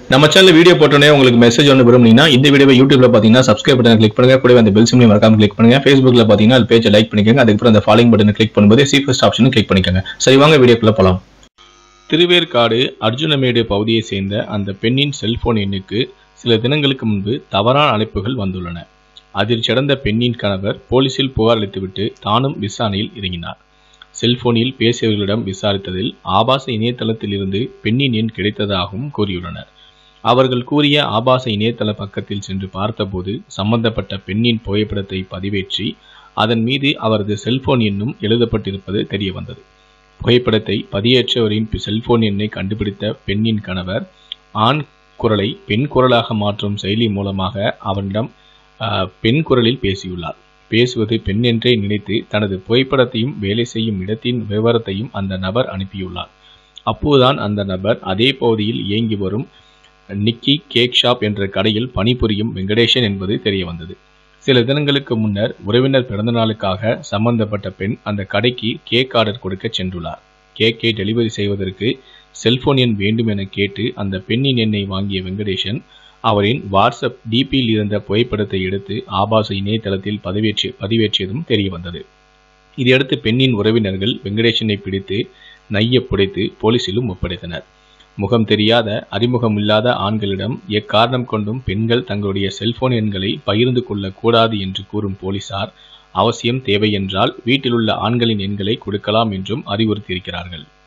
நம்ம channel video போட்டோன்னே உங்களுக்கு மெசேஜ் ஒன்று விரும்புனீங்கன்னா இந்த வீடியோவை யூடியூப்ல பார்த்தீங்கன்னா சப்ஸ்கிரைப் பட்டன் கிளிக் பண்ணுங்க கூடவே அந்த பெல் சிம்லையும் மறக்காம கிளிக் பண்ணுங்க ஃபேஸ்புக்ல பார்த்தீங்கன்னா அது பேஜை லைக் பண்ணிக்கோங்க அதுக்கப்புறம் அந்த ஃபாலோயிங் பட்டனை கிளிக் பண்ணும்போது சி ஃபர்ஸ்ட் ஆப்ஷனும் கிளிக் பண்ணிக்கோங்க சரி வாங்க வீடியோக்குள்ள போலாம் திருவேற்காடு அர்ஜுனமேடு பகுதியை சேர்ந்த அந்த பெண்ணின் செல்போன் எண்ணுக்கு சில தினங்களுக்கு முன்பு தவறான அழைப்புகள் வந்துள்ளன அதிர்ச்சியடைந்த பெண்ணின் கணவர் போலீசில் புகார் அளித்துவிட்டு தானும் விசாரணையில் இறங்கினார் செல்போனில் பேசியவர்களிடம் விசாரித்ததில் ஆபாச இணையதளத்தில் இருந்து பெண்ணின் எண் கிடைத்ததாகவும் கூறியுள்ளனர் அவர்கள் கூறிய ஆபாச இணையதள பக்கத்தில் சென்று பார்த்தபோது சம்பந்தப்பட்ட பெண்ணின் புகைப்படத்தை பதிவேற்றி அதன் மீது அவரது செல்போன் எண்ணும் எழுதப்பட்டிருப்பது தெரிய வந்தது புகைப்படத்தை பதியேற்றவரின் செல்போன் எண்ணை கண்டுபிடித்த பெண்ணின் கணவர் ஆண் குரலை பெண் குரலாக மாற்றும் செயலி மூலமாக அவனிடம் ஆஹ், பெண் குரலில் பேசியுள்ளார் பேசுவது பெண் என்றே நினைத்து தனது புகைப்படத்தையும் வேலை செய்யும் இடத்தின் விவரத்தையும் அந்த நபர் அனுப்பியுள்ளார் அப்போதுதான் அந்த நபர் அதே பகுதியில் இயங்கி வரும் நிக்கி கேக் ஷாப் என்ற கடையில் பணிபுரியும் வெங்கடேசன் என்பது தெரிய வந்தது சில தினங்களுக்கு முன்னர் உறவினர் பிறந்தநாளுக்காக சம்பந்தப்பட்ட பெண் அந்த கடைக்கு கேக் ஆர்டர் கொடுக்க சென்றுள்ளார் கேக்கை டெலிவரி செய்வதற்கு செல்போன் எண் வேண்டும் என கேட்டு அந்த பெண்ணின் எண்ணை வாங்கிய வெங்கடேசன் அவரின் வாட்ஸ்அப் டிபியில் இருந்த புகைப்படத்தை எடுத்து ஆபாச இணையதளத்தில் பதிவேற்றி பதிவேற்றியதும் தெரிய வந்தது இதையடுத்து பெண்ணின் உறவினர்கள் வெங்கடேசனை பிடித்து நைய புடைத்து போலீசிலும் ஒப்படைத்தனர் முகம் தெரியாத அறிமுகமில்லாத ஆண்களிடம் எக்காரணம் கொண்டும் பெண்கள் தங்களுடைய செல்போன் எண்களை பகிர்ந்து கொள்ளக்கூடாது என்று கூறும் போலீசார் அவசியம் தேவை என்றால் வீட்டிலுள்ள ஆண்களின் எண்களை கொடுக்கலாம் என்றும் அறிவுறுத்தியிருக்கிறார்கள்